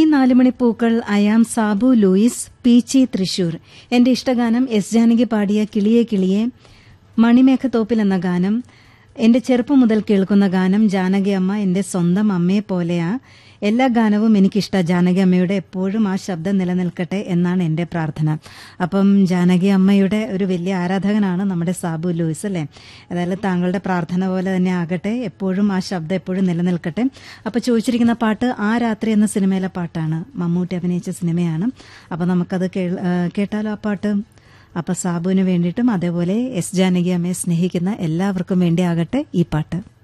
നാലുമണിപ്പൂക്കൾ I am Sabu Louis Peechi Thrissur എന്റെ ഇഷ്ടഗാനം S Janaki പാടിയ കിളിയെ കിളിയെ മണിമേഘത്തോപ്പിൽ എന്ന ഗാനം എന്റെ ചെറുപ്പം മുതൽ കേൾക്കുന്ന ഗാനം ജാനകി അമ്മ എന്റെ സ്വന്തം അമ്മയെ പോലെയാ എല്ലാ ഗാനവും എനിക്കിഷ്ട ജാനകി അമ്മയുടെ എപ്പോഴും ആ ശബ്ദം നിലനിൽക്കട്ടെ എന്നാണ് എന്റെ പ്രാർത്ഥന അപ്പം ജാനകി അമ്മയുടെ ഒരു വലിയ ആരാധകനാണ് നമ്മുടെ സാബു ലൂയിസ് അല്ലേ അതായത് താങ്കളുടെ പ്രാർത്ഥന പോലെ തന്നെ ആകട്ടെ എപ്പോഴും ആ ശബ്ദം എപ്പോഴും നിലനിൽക്കട്ടെ അപ്പോൾ ചോദിച്ചിരിക്കുന്ന പാട്ട് ആ രാത്രി എന്ന സിനിമയിലെ പാട്ടാണ് മമ്മൂട്ടി അഭിനയിച്ച സിനിമയാണ് അപ്പോൾ നമുക്കത് കേൾ- ആ, കേട്ടാലോ ആ പാട്ട് അപ്പൊ സാബുവിന് വേണ്ടിയിട്ടും അതേപോലെ എസ് ജാനകി അമ്മയെ സ്നേഹിക്കുന്ന എല്ലാവർക്കും വേണ്ടി ആകട്ടെ ഈ പാട്ട്